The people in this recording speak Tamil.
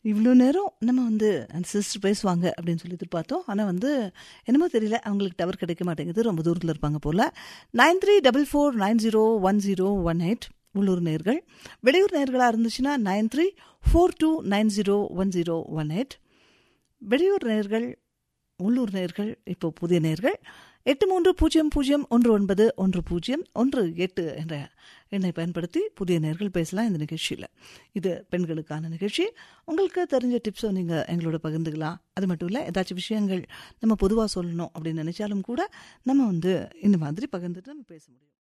இவ்வளோ நேரம் நம்ம வந்து அந்த சிஸ்டர் பேசுவாங்க அப்படின்னு சொல்லி எதிர்பார்த்தோம் ஆனால் வந்து என்னமோ தெரியல அவங்களுக்கு டவர் கிடைக்க மாட்டேங்குது ரொம்ப தூரத்தில் இருப்பாங்க போல் nine three double four nine zero one zero one eight உள்ளூர் நேர்கள் வெளியூர் நேர்களாக இருந்துச்சுன்னா nine three four two nine zero one zero one eight வெளியூர் நேர்கள் உள்ளூர் நேர்கள் இப்போ புதிய நேர்கள் எட்டு மூன்று பூஜ்ஜியம் பூஜ்ஜியம் ஒன்று ஒன்பது ஒன்று பூஜ்ஜியம் ஒன்று எட்டு என்ற எண்ணை பயன்படுத்தி புதிய நேர்கள் பேசலாம் இந்த நிகழ்ச்சியில் இது பெண்களுக்கான நிகழ்ச்சி உங்களுக்கு தெரிஞ்ச டிப்ஸை நீங்கள் எங்களோட பகிர்ந்துக்கலாம் அது மட்டும் இல்லை ஏதாச்சும் விஷயங்கள் நம்ம பொதுவாக சொல்லணும் அப்படின்னு நினைச்சாலும் கூட நம்ம வந்து இந்த மாதிரி பகிர்ந்துட்டு நம்ம பேச முடியும்